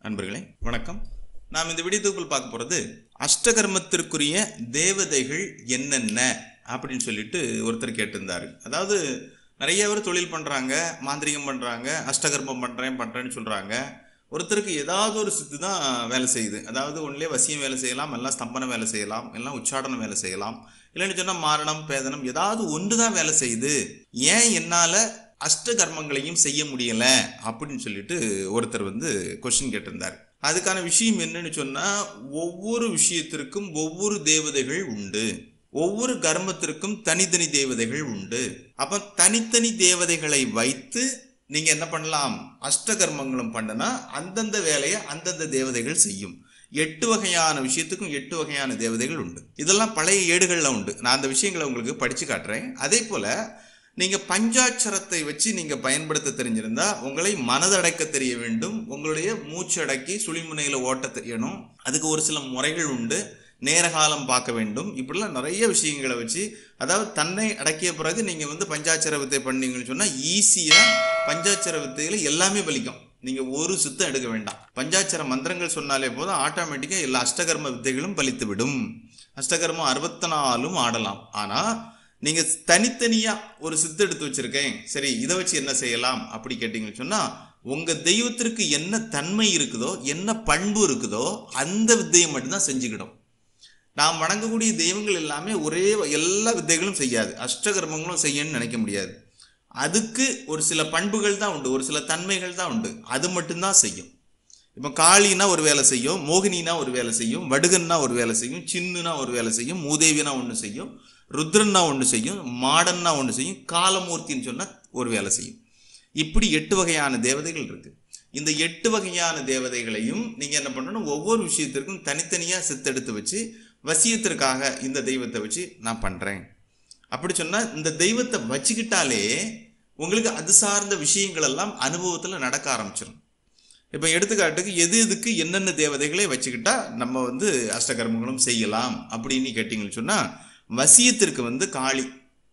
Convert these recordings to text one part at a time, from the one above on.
நண்பர்களே வணக்கம் நாம் இந்த வீடியோ தொகுப்பில் பார்க்க போகிறது அஷ்டகர்மத்திற்குரிய தேவதைகள் என்னென்ன அப்படின்னு சொல்லிட்டு ஒருத்தர் கேட்டிருந்தாரு அதாவது நிறைய பேர் தொழில் பண்ணுறாங்க மாந்திரிகம் பண்ணுறாங்க அஷ்டகர்மம் பண்ணுறேன் பண்ணுறேன்னு சொல்கிறாங்க ஒருத்தருக்கு ஏதாவது ஒரு சித்து தான் வேலை செய்யுது அதாவது ஒன்றிலே வசியம் வேலை செய்யலாம் எல்லாம் ஸ்தம்பனம் வேலை செய்யலாம் எல்லாம் உச்சாடனம் வேலை செய்யலாம் இல்லைன்னு சொன்னால் மாரணம் பேதனம் ஏதாவது ஒன்று தான் வேலை செய்யுது ஏன் என்னால் அஷ்ட கர்மங்களையும் செய்ய முடியல அப்படின்னு சொல்லிட்டு ஒருத்தர் வந்து கொஸ்டின் கேட்டிருந்தார் அதுக்கான விஷயம் என்னன்னு சொன்னா ஒவ்வொரு விஷயத்திற்கும் ஒவ்வொரு தேவதைகள் உண்டு ஒவ்வொரு கர்மத்திற்கும் தனித்தனி தேவதைகள் உண்டு அப்ப தனித்தனி தேவதைகளை வைத்து நீங்க என்ன பண்ணலாம் அஷ்ட கர்மங்களும் பண்ணனா அந்தந்த வேலையை அந்தந்த தேவதைகள் செய்யும் எட்டு வகையான விஷயத்துக்கும் எட்டு வகையான தேவதைகள் உண்டு இதெல்லாம் பழைய ஏடுகள்ல உண்டு நான் அந்த விஷயங்களை உங்களுக்கு படிச்சு காட்டுறேன் அதே போல நீங்க பஞ்சாட்சரத்தை வச்சு நீங்க பயன்படுத்த தெரிஞ்சிருந்தா உங்களை மனதடக்க தெரிய வேண்டும் உங்களுடைய மூச்சு அடக்கி சுழிமுனையில ஓட்ட தெரியணும் அதுக்கு ஒரு சில முறைகள் உண்டு நேரகாலம் பார்க்க வேண்டும் இப்படிலாம் நிறைய விஷயங்களை வச்சு அதாவது தன்னை அடக்கிய பிறகு நீங்க வந்து பஞ்சாட்சர வித்தை பண்ணீங்கன்னு சொன்னா ஈஸியா பஞ்சாட்சர வித்தையில எல்லாமே பலிக்கும் நீங்க ஒரு சுத்தம் எடுக்க வேண்டாம் பஞ்சாட்சர மந்திரங்கள் சொன்னாலே போதும் ஆட்டோமேட்டிக்கா எல்லா அஷ்டகர்ம வித்தைகளும் பலித்து விடும் அஷ்டகர்மம் அறுபத்தி நாலும் ஆடலாம் ஆனா நீங்க தனித்தனியா ஒரு சித்து எடுத்து வச்சிருக்கேன் சரி இதை வச்சு என்ன செய்யலாம் அப்படி கேட்டீங்கன்னு சொன்னா உங்க தெய்வத்திற்கு என்ன தன்மை இருக்குதோ என்ன பண்பு இருக்குதோ அந்த வித்தையை மட்டும்தான் செஞ்சுக்கிடும் நாம் வணங்கக்கூடிய தெய்வங்கள் எல்லாமே ஒரே எல்லா வித்தைகளும் செய்யாது அஷ்டகர்மங்களும் செய்யணும்னு நினைக்க முடியாது அதுக்கு ஒரு சில பண்புகள் தான் உண்டு ஒரு சில தன்மைகள் தான் உண்டு அது மட்டும்தான் செய்யும் இப்போ காளினா ஒரு வேலை செய்யும் மோகினினா ஒரு வேலை செய்யும் வடுகன்னா ஒரு வேலை செய்யும் சின்னுனா ஒரு வேலை செய்யும் மூதேவினா ஒன்று செய்யும் ருத்ரன்னா ஒன்று செய்யும் மாடன்னா ஒன்று செய்யும் காலமூர்த்தின்னு சொன்னால் ஒரு வேலை செய்யும் இப்படி எட்டு வகையான தேவதைகள் இருக்கு இந்த எட்டு வகையான தேவதைகளையும் நீங்கள் என்ன பண்ணணும் ஒவ்வொரு விஷயத்திற்கும் தனித்தனியாக சித்தெடுத்து வச்சு வசியத்திற்காக இந்த தெய்வத்தை வச்சு நான் பண்ணுறேன் அப்படி சொன்னால் இந்த தெய்வத்தை வச்சுக்கிட்டாலே உங்களுக்கு அது சார்ந்த விஷயங்கள் எல்லாம் அனுபவத்தில் நடக்க ஆரம்பிச்சிடும் இப்போ எடுத்துக்காட்டுக்கு எது எதுக்கு என்னென்ன தேவதைகளை வச்சுக்கிட்டா நம்ம வந்து அஷ்டகர்மங்களும் செய்யலாம் அப்படின்னு கேட்டிங்கன்னு சொன்னால் வசியத்திற்கு வந்து காளி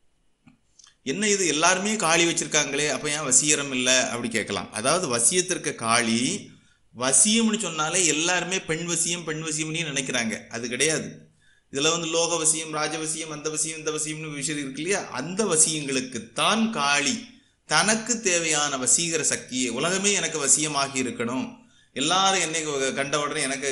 என்ன இது எல்லாருமே காளி வச்சிருக்காங்களே அப்போ ஏன் வசியரம் இல்லை அப்படி கேட்கலாம் அதாவது வசியத்திற்கு காளி வசியம்னு சொன்னாலே எல்லாருமே பெண் வசியம் பெண் வசியம்னு நினைக்கிறாங்க அது கிடையாது இதில் வந்து லோக வசியம் ராஜவசியம் அந்த வசியம் இந்த வசியம்னு விஷயம் இருக்கு இல்லையா அந்த வசியங்களுக்கு தான் காளி தனக்கு தேவையான வசீகர சக்தியை உலகமே எனக்கு வசியமாகி இருக்கணும் எல்லாரும் என்னை கண்ட உடனே எனக்கு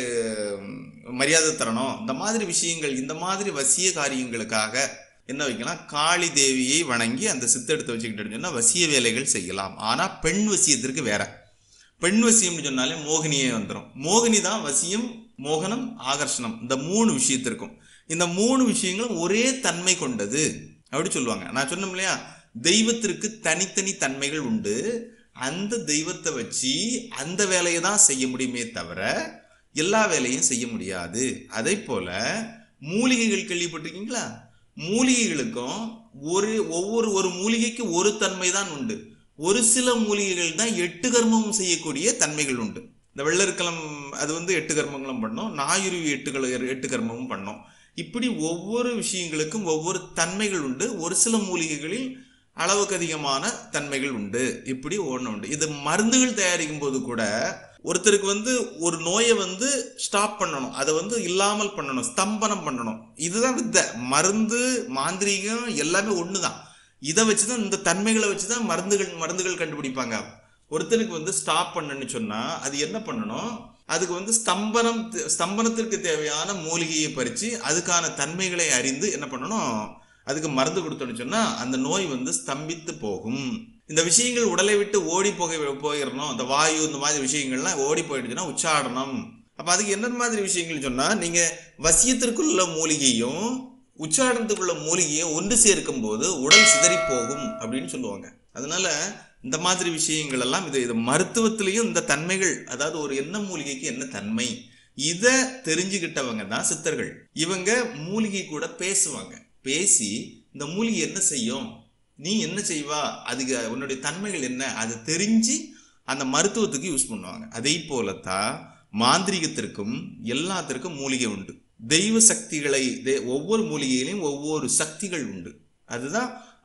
மரியாதை தரணும் இந்த மாதிரி விஷயங்கள் இந்த மாதிரி வசிய காரியங்களுக்காக என்ன வைக்கலாம் காளி தேவியை வணங்கி அந்த சித்தெடுத்து வச்சுக்கிட்டு சொன்னால் வசிய வேலைகள் செய்யலாம் ஆனால் பெண் வசியத்திற்கு வேற பெண் வசியம்னு சொன்னாலே மோகினியே வந்துடும் மோகினி தான் வசியம் மோகனம் ஆகர்ஷணம் இந்த மூணு விஷயத்திற்கும் இந்த மூணு விஷயங்களும் ஒரே தன்மை கொண்டது அப்படி சொல்லுவாங்க நான் சொன்னோம் இல்லையா தெய்வத்திற்கு தனித்தனி தன்மைகள் உண்டு அந்த தெய்வத்தை வச்சு அந்த வேலையை தான் செய்ய முடியுமே தவிர எல்லா வேலையும் செய்ய முடியாது அதே போல மூலிகைகள் கேள்விப்பட்டிருக்கீங்களா மூலிகைகளுக்கும் ஒரு ஒவ்வொரு ஒரு மூலிகைக்கு ஒரு தன்மை தான் உண்டு ஒரு சில மூலிகைகள் தான் எட்டு கர்மமும் செய்யக்கூடிய தன்மைகள் உண்டு இந்த வெள்ளருக்கலம் அது வந்து எட்டு கர்மங்களும் பண்ணோம் நாயுருவி எட்டு எட்டு கர்மமும் பண்ணோம் இப்படி ஒவ்வொரு விஷயங்களுக்கும் ஒவ்வொரு தன்மைகள் உண்டு ஒரு சில மூலிகைகளில் அளவுக்கு அதிகமான தன்மைகள் உண்டு இப்படி ஒன்று உண்டு இது மருந்துகள் தயாரிக்கும் போது கூட ஒருத்தருக்கு வந்து ஒரு நோயை வந்து ஸ்டாப் பண்ணணும் அதை வந்து இல்லாமல் பண்ணணும் ஸ்தம்பனம் பண்ணணும் இதுதான் வித்தை மருந்து மாந்திரீகம் எல்லாமே ஒன்று தான் இதை வச்சு தான் இந்த தன்மைகளை வச்சு தான் மருந்துகள் மருந்துகள் கண்டுபிடிப்பாங்க ஒருத்தனுக்கு வந்து ஸ்டாப் பண்ணணும்னு சொன்னால் அது என்ன பண்ணணும் அதுக்கு வந்து ஸ்தம்பனம் ஸ்தம்பனத்திற்கு தேவையான மூலிகையை பறித்து அதுக்கான தன்மைகளை அறிந்து என்ன பண்ணணும் அதுக்கு மருந்து கொடுத்தோன்னு சொன்னால் அந்த நோய் வந்து ஸ்தம்பித்து போகும் இந்த விஷயங்கள் உடலை விட்டு ஓடி போக போயிடணும் இந்த வாயு இந்த மாதிரி விஷயங்கள்லாம் ஓடி போயிடுச்சுன்னா உச்சாடனம் அப்போ அதுக்கு என்ன மாதிரி விஷயங்கள் சொன்னால் நீங்கள் வசியத்திற்குள்ள மூலிகையும் உச்சாடனத்துக்குள்ள மூலிகையும் ஒன்று சேர்க்கும் போது உடல் சிதறி போகும் அப்படின்னு சொல்லுவாங்க அதனால இந்த மாதிரி விஷயங்கள் எல்லாம் இது இது மருத்துவத்திலையும் இந்த தன்மைகள் அதாவது ஒரு என்ன மூலிகைக்கு என்ன தன்மை இதை தெரிஞ்சுக்கிட்டவங்க தான் சித்தர்கள் இவங்க மூலிகை கூட பேசுவாங்க பேசி இந்த மூலிகை என்ன செய்யும் நீ என்ன செய்வா அதுக்கு உன்னுடைய தன்மைகள் என்ன அதை தெரிஞ்சு அந்த மருத்துவத்துக்கு யூஸ் பண்ணுவாங்க அதே போலத்தான் மாந்திரிகத்திற்கும் எல்லாத்திற்கும் மூலிகை உண்டு தெய்வ சக்திகளை ஒவ்வொரு மூலிகையிலையும் ஒவ்வொரு சக்திகள் உண்டு அதுதான்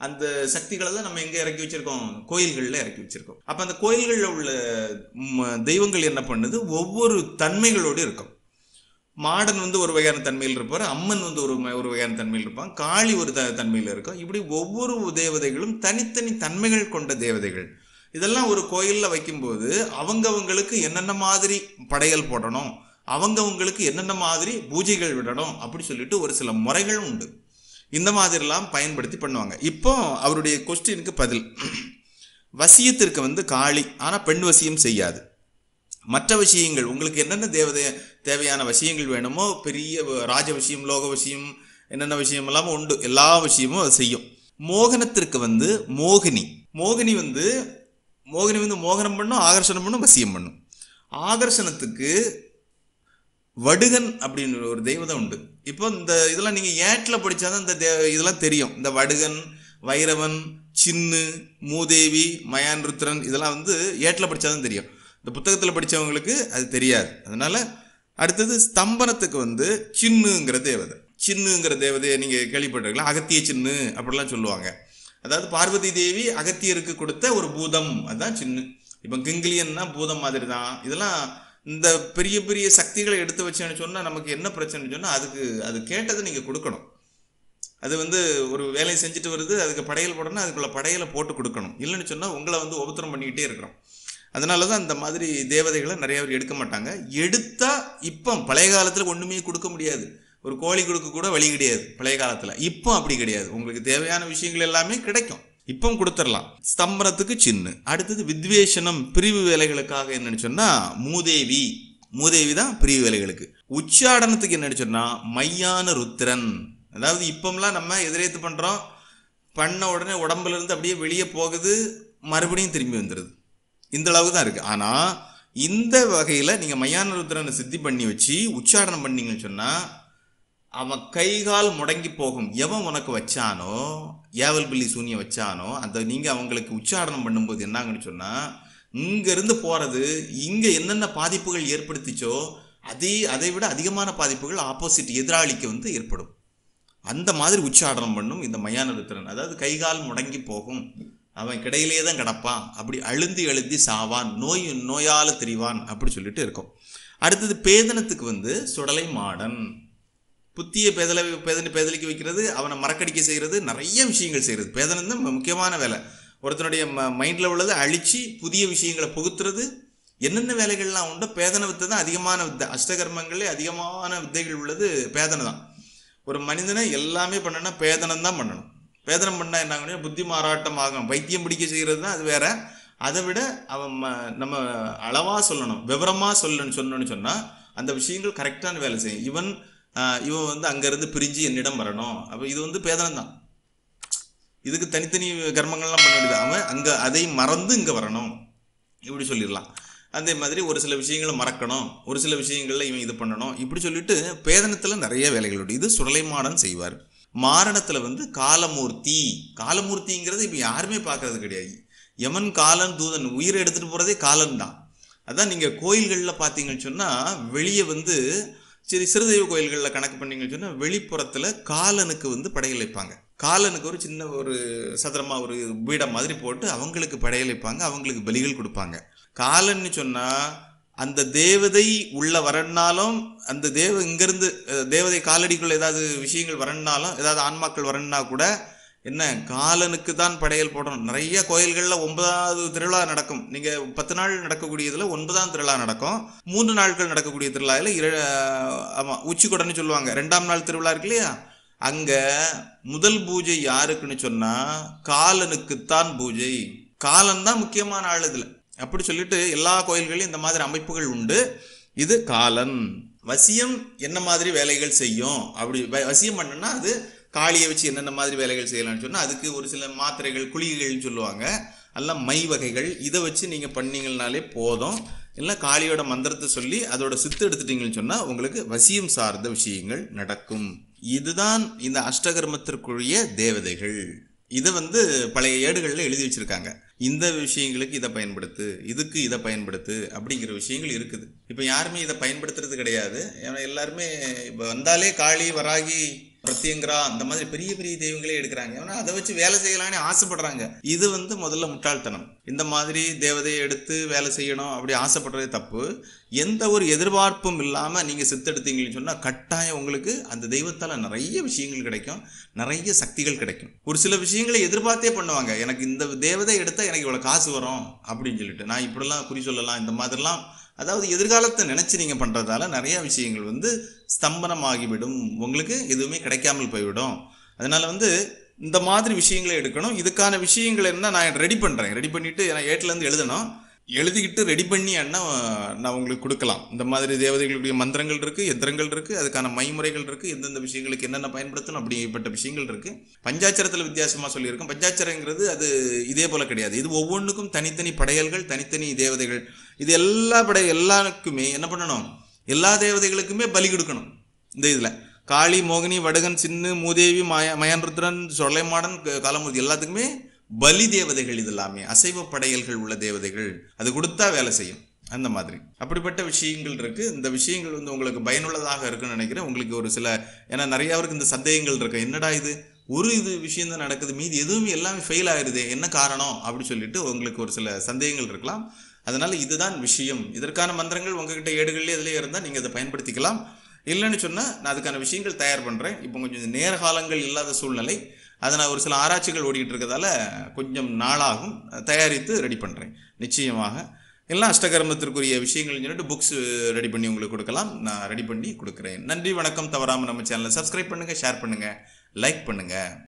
அந்த சக்திகளை தான் நம்ம எங்க இறக்கி வச்சிருக்கோம் கோயில்கள்ல இறக்கி வச்சிருக்கோம் அப்ப அந்த கோயில்கள்ல உள்ள ம், தெய்வங்கள் என்ன பண்ணுது ஒவ்வொரு தன்மைகளோடு இருக்கும் மாடன் வந்து ஒரு வகையான தன்மையில் இருப்பார் அம்மன் வந்து ஒரு ம- ஒரு வகையான தன்மையில் இருப்பான் காளி ஒரு த தன்மையில் இருக்கும் இப்படி ஒவ்வொரு தேவதைகளும் தனித்தனி தன்மைகள் கொண்ட தேவதைகள் இதெல்லாம் ஒரு கோயிலில் வைக்கும்போது அவங்கவங்களுக்கு என்னென்ன மாதிரி படையல் போடணும் அவங்கவங்களுக்கு என்னென்ன மாதிரி பூஜைகள் விடணும் அப்படி சொல்லிட்டு ஒரு சில முறைகளும் உண்டு இந்த மாதிரிலாம் பயன்படுத்தி பண்ணுவாங்க இப்போ அவருடைய கொஸ்டினுக்கு பதில் வசியத்திற்கு வந்து காளி ஆனால் பெண் வசியம் செய்யாது மற்ற விஷயங்கள் உங்களுக்கு என்னென்ன தேவதை தேவையான விஷயங்கள் வேணுமோ பெரிய வ- ராஜ விஷயம் லோக விஷயம் என்னென்ன விஷயம் எல்லாம் உண்டு எல்லா விஷயமும் அது செய்யும் மோகனத்திற்கு வந்து மோகினி மோகினி வந்து மோகினி வந்து மோகனம் பண்ணும் ஆகர்ஷணம் பண்ணும் வசியம் பண்ணும் ஆகர்ஷணத்துக்கு வடுகன் அப்படின்னு ஒரு தெய்வதம் உண்டு இப்போ இந்த இதெல்லாம் நீங்கள் ஏட்டில் படிச்சாதான் இந்த தே இதெல்லாம் தெரியும் இந்த வடுகன் வைரவன் சின்னு மூதேவி மயான் ருத்ரன் இதெல்லாம் வந்து ஏட்டில் படிச்சாதான் தெரியும் இந்த புத்தகத்தில் படிச்சவங்களுக்கு அது தெரியாது அதனால அடுத்தது ஸ்தம்பனத்துக்கு வந்து சின்னுங்கிற தேவதை சின்னுங்கிற தேவதையை நீங்கள் கேள்விப்பட்டிருக்கலாம் அகத்திய சின்னு அப்படிலாம் சொல்லுவாங்க அதாவது பார்வதி தேவி அகத்தியருக்கு கொடுத்த ஒரு பூதம் அதுதான் சின்னு இப்போ கிங்கிலியன்னா பூதம் மாதிரி தான் இதெல்லாம் இந்த பெரிய பெரிய சக்திகளை எடுத்து வச்சேன்னு சொன்னால் நமக்கு என்ன பிரச்சனைன்னு சொன்னால் அதுக்கு அது கேட்டதை நீங்கள் கொடுக்கணும் அது வந்து ஒரு வேலையை செஞ்சுட்டு வருது அதுக்கு படையல் போடணும் அதுக்குள்ள படையலை போட்டு கொடுக்கணும் இல்லைன்னு சொன்னால் உங்களை வந்து உபத்திரம் பண்ணிக்கிட்டே இருக்கிறோம் அதனால தான் இந்த மாதிரி தேவதைகளை நிறைய பேர் எடுக்க மாட்டாங்க எடுத்தா இப்போ பழைய காலத்தில் ஒன்றுமே கொடுக்க முடியாது ஒரு கோழி கொடுக்க கூட வழி கிடையாது பழைய காலத்தில் இப்போ அப்படி கிடையாது உங்களுக்கு தேவையான விஷயங்கள் எல்லாமே கிடைக்கும் இப்போ கொடுத்துடலாம் ஸ்தம்பனத்துக்கு சின்ன அடுத்தது வித்வேஷனம் பிரிவு வேலைகளுக்காக என்னன்னு சொன்னா மூதேவி மூதேவி தான் பிரிவு வேலைகளுக்கு உச்சாடனத்துக்கு என்னன்னு சொன்னா மையான ருத்திரன் அதாவது இப்போம்லாம் நம்ம எதிரேத்து பண்றோம் பண்ண உடனே உடம்புல இருந்து அப்படியே வெளியே போகுது மறுபடியும் திரும்பி வந்துடுது இந்த அளவுக்கு தான் இருக்கு ஆனா இந்த வகையில நீங்க மையான ருத்ரனை சித்தி பண்ணி வச்சு உச்சாடனம் பண்ணீங்கன்னு சொன்னா அவன் கை கால் முடங்கி போகும் எவன் உனக்கு வச்சானோ ஏவல் பில்லி சூனியம் வச்சானோ அந்த நீங்க அவங்களுக்கு உச்சாடனம் பண்ணும்போது என்னாங்கன்னு சொன்னா இங்க இருந்து போறது இங்க என்னென்ன பாதிப்புகள் ஏற்படுத்திச்சோ அதே அதை விட அதிகமான பாதிப்புகள் ஆப்போசிட் எதிராளிக்கு வந்து ஏற்படும் அந்த மாதிரி உச்சாடனம் பண்ணும் இந்த மயான ருத்ரன் அதாவது கை கால் முடங்கி போகும் அவன் கிடையிலே தான் கிடப்பான் அப்படி அழுந்தி அழுந்தி சாவான் நோய் நோயால தெரிவான் அப்படி சொல்லிட்டு இருக்கும் அடுத்தது பேதனத்துக்கு வந்து சுடலை மாடன் புத்திய பேதலை பேதனை பேதலிக்க வைக்கிறது அவனை மறக்கடிக்க செய்கிறது நிறைய விஷயங்கள் செய்கிறது பேதனம் தான் முக்கியமான வேலை ஒருத்தனுடைய ம மைண்டில் உள்ளதை அழிச்சு புதிய விஷயங்களை புகுத்துறது என்னென்ன வேலைகள்லாம் உண்டோ பேதன வித்தை தான் அதிகமான வித்தை அஷ்டகர்மங்களே அதிகமான வித்தைகள் உள்ளது பேதனை தான் ஒரு மனிதனை எல்லாமே பண்ணனா பேதனம் தான் பண்ணணும் பேதனம் பண்ணா என்ன ஆகும்? புத்தி மாறாட்டம் ஆகும் பைத்தியம் பிடிக்க செய்கிறது தான் அது வேற அதை விட அவன் ம- நம்ம அளவா சொல்லணும் விவரமா சொல்லணும்னு சொன்னோன்னு சொன்னா அந்த விஷயங்கள் கரெக்டான வேலை செய்யும் இவன் ஆஹ், இவன் வந்து அங்கிருந்து பிரிஞ்சு என்னிடம் வரணும் அப்போ இது வந்து பேதனம் தான் இதுக்கு தனித்தனி கர்மங்கள்லாம் பண்ண வேண்டியது அவன் அங்க அதை மறந்து இங்க வரணும் இப்படி சொல்லிடலாம் அதே மாதிரி ஒரு சில விஷயங்களை மறக்கணும் ஒரு சில விஷயங்கள்ல இவன் இது பண்ணணும் இப்படி சொல்லிட்டு பேதனத்துல நிறைய வேலைகள் உண்டு இது சுடலைமாடன் செய்வார் மாரணத்துல வந்து காலமூர்த்தி காலமூர்த்திங்கிறது இப்ப யாருமே பார்க்கறது கிடையாது யமன் காலன் தூதன் உயிரை எடுத்துட்டு போறதே காலன் தான் அதான் நீங்க கோயில்கள்ல பார்த்தீங்கன்னு சொன்னா வெளியே வந்து சரி சிறுதெய்வ கோயில்களில் கணக்கு பண்ணீங்கன்னு சொன்னா வெளிப்புறத்துல காலனுக்கு வந்து படையல் வைப்பாங்க காலனுக்கு ஒரு சின்ன ஒரு சதுரமா ஒரு பீடம் மாதிரி போட்டு அவங்களுக்கு படையல் வைப்பாங்க அவங்களுக்கு பலிகள் கொடுப்பாங்க காலன்னு சொன்னா அந்த தேவதை உள்ள வரணுனாலும் அந்த தேவ இங்கிருந்து அஹ், தேவதை காலடிக்குள்ள ஏதாவது விஷயங்கள் வரணுனாலும் ஏதாவது ஆன்மாக்கள் வரணுன்னா கூட என்ன காலனுக்கு தான் படையல் போடணும் நிறைய கோயில்களில் ஒன்பதாவது திருவிழா நடக்கும் நீங்க பத்து நாள் நடக்கக்கூடியதுல ஒன்பதாம் திருவிழா நடக்கும் மூன்று நாட்கள் நடக்கக்கூடிய திருவிழாவில் இர ஆமா உச்சிக்கொடன்னு சொல்லுவாங்க ரெண்டாம் நாள் திருவிழா இருக்கு இல்லையா அங்க முதல் பூஜை யாருக்குன்னு சொன்னா காலனுக்குத்தான் பூஜை காலன் தான் முக்கியமான ஆள் இதுல அப்படி சொல்லிட்டு எல்லா கோயில்களையும் இந்த மாதிரி அமைப்புகள் உண்டு இது காலன் வசியம் என்ன மாதிரி வேலைகள் செய்யும் அப்படி வ- வசியம் பண்ணுனா அது காளியை வச்சு என்னென்ன மாதிரி வேலைகள் செய்யலாம்னு சொன்னா அதுக்கு ஒரு சில மாத்திரைகள் குளிகைகள்னு சொல்லுவாங்க எல்லாம் மை வகைகள் இதை வச்சு நீங்க பண்ணீங்கனாலே போதும் இல்லை காளியோட மந்திரத்தை சொல்லி அதோட சித்து எடுத்துட்டீங்கன்னு சொன்னா உங்களுக்கு வசியம் சார்ந்த விஷயங்கள் நடக்கும் இதுதான் இந்த அஷ்டகர்மத்திற்குரிய தேவதைகள் இதை வந்து பழைய ஏடுகளில் எழுதி வச்சிருக்காங்க இந்த விஷயங்களுக்கு இதை பயன்படுத்து இதுக்கு இதை பயன்படுத்து அப்படிங்கிற விஷயங்கள் இருக்குது இப்போ யாருமே இதை பயன்படுத்துறது கிடையாது ஏன்னா எல்லாருமே இப்போ வந்தாலே காளி வராகி பிரத்யங்கரா அந்த மாதிரி பெரிய பெரிய தெய்வங்களே எடுக்கிறாங்க ஏன்னா அதை வச்சு வேலை செய்யலாம்னு ஆசைப்படுறாங்க இது வந்து முதல்ல முட்டாள்தனம் இந்த மாதிரி தேவதையை எடுத்து வேலை செய்யணும் அப்படி ஆசைப்படுறது தப்பு எந்த ஒரு எதிர்பார்ப்பும் இல்லாமல் நீங்கள் சித்தெடுத்தீங்கன்னு சொன்னால் கட்டாயம் உங்களுக்கு அந்த தெய்வத்தால் நிறைய விஷயங்கள் கிடைக்கும் நிறைய சக்திகள் கிடைக்கும் ஒரு சில விஷயங்களை எதிர்பார்த்தே பண்ணுவாங்க எனக்கு இந்த தேவதை எடுத்தால் எனக்கு இவ்வளோ காசு வரும் அப்படின்னு சொல்லிட்டு நான் இப்படிலாம் குறி சொல்லலாம் இந்த மாதிரிலாம் அதாவது எதிர்காலத்தை நினச்சி நீங்கள் பண்ணுறதால நிறைய விஷயங்கள் வந்து ஸ்தம்பனமாகிவிடும் உங்களுக்கு எதுவுமே கிடைக்காமல் போய்விடும் அதனால் வந்து இந்த மாதிரி விஷயங்களை எடுக்கணும் இதுக்கான விஷயங்கள் என்ன நான் ரெடி பண்ணுறேன் ரெடி பண்ணிவிட்டு நான் ஏட்டிலேருந்து எழுதணும் எழுதிக்கிட்டு ரெடி பண்ணி அண்ணா நான் உங்களுக்கு கொடுக்கலாம் இந்த மாதிரி தேவதைகளுடைய மந்திரங்கள் இருக்குது எந்திரங்கள் இருக்குது அதுக்கான மைமுறைகள் இருக்குது எந்தெந்த விஷயங்களுக்கு என்னென்ன பயன்படுத்தணும் அப்படிப்பட்ட விஷயங்கள் இருக்குது பஞ்சாட்சரத்தில் வித்தியாசமாக சொல்லியிருக்கோம் பஞ்சாட்சரங்கிறது அது இதே போல் கிடையாது இது ஒவ்வொன்றுக்கும் தனித்தனி படையல்கள் தனித்தனி தேவதைகள் இது எல்லா படை எல்லாருக்குமே என்ன பண்ணணும் எல்லா தேவதைகளுக்குமே பலி கொடுக்கணும் இந்த இதில் காளி மோகினி வடகன் சின்னு மூதேவி மய மயன்ருத்ரன் சொலைமாடன் க- காலமூர்த்தி எல்லாத்துக்குமே பலி தேவதைகள் இது எல்லாமே அசைவ படையல்கள் உள்ள தேவதைகள் அது கொடுத்தா வேலை செய்யும் அந்த மாதிரி அப்படிப்பட்ட விஷயங்கள் இருக்கு இந்த விஷயங்கள் வந்து உங்களுக்கு பயனுள்ளதாக இருக்குன்னு நினைக்கிறேன் உங்களுக்கு ஒரு சில ஏன்னா நிறைய பேருக்கு இந்த சந்தேகங்கள் இருக்கு என்னடா இது ஒரு இது விஷயம் தான் நடக்குது மீதி எதுவுமே எல்லாமே ஃபெயில் ஆயிருது என்ன காரணம் அப்படி சொல்லிட்டு உங்களுக்கு ஒரு சில சந்தேகங்கள் இருக்கலாம் அதனால இதுதான் விஷயம் இதற்கான மந்திரங்கள் உங்ககிட்ட ஏடுகள்லேயே இதிலே இருந்தால் நீங்கள் அதை பயன்படுத்திக்கலாம் இல்லைன்னு சொன்னால் நான் அதுக்கான விஷயங்கள் தயார் பண்ணுறேன் இப்போ கொஞ்சம் நேர காலங்கள் இல்லாத சூழ்நிலை அதை நான் ஒரு சில ஆராய்ச்சிகள் ஓடிட்டு இருக்கதால கொஞ்சம் நாளாகும் தயாரித்து ரெடி பண்ணுறேன் நிச்சயமாக எல்லாம் அஷ்டகர்மத்திற்குரிய விஷயங்கள் சொல்லிட்டு புக்ஸ் ரெடி பண்ணி உங்களுக்கு கொடுக்கலாம் நான் ரெடி பண்ணி கொடுக்குறேன் நன்றி வணக்கம் தவறாமல் நம்ம சேனலை சப்ஸ்கிரைப் பண்ணுங்கள் ஷேர் பண்ணுங்கள் லைக் பண்ணுங்கள்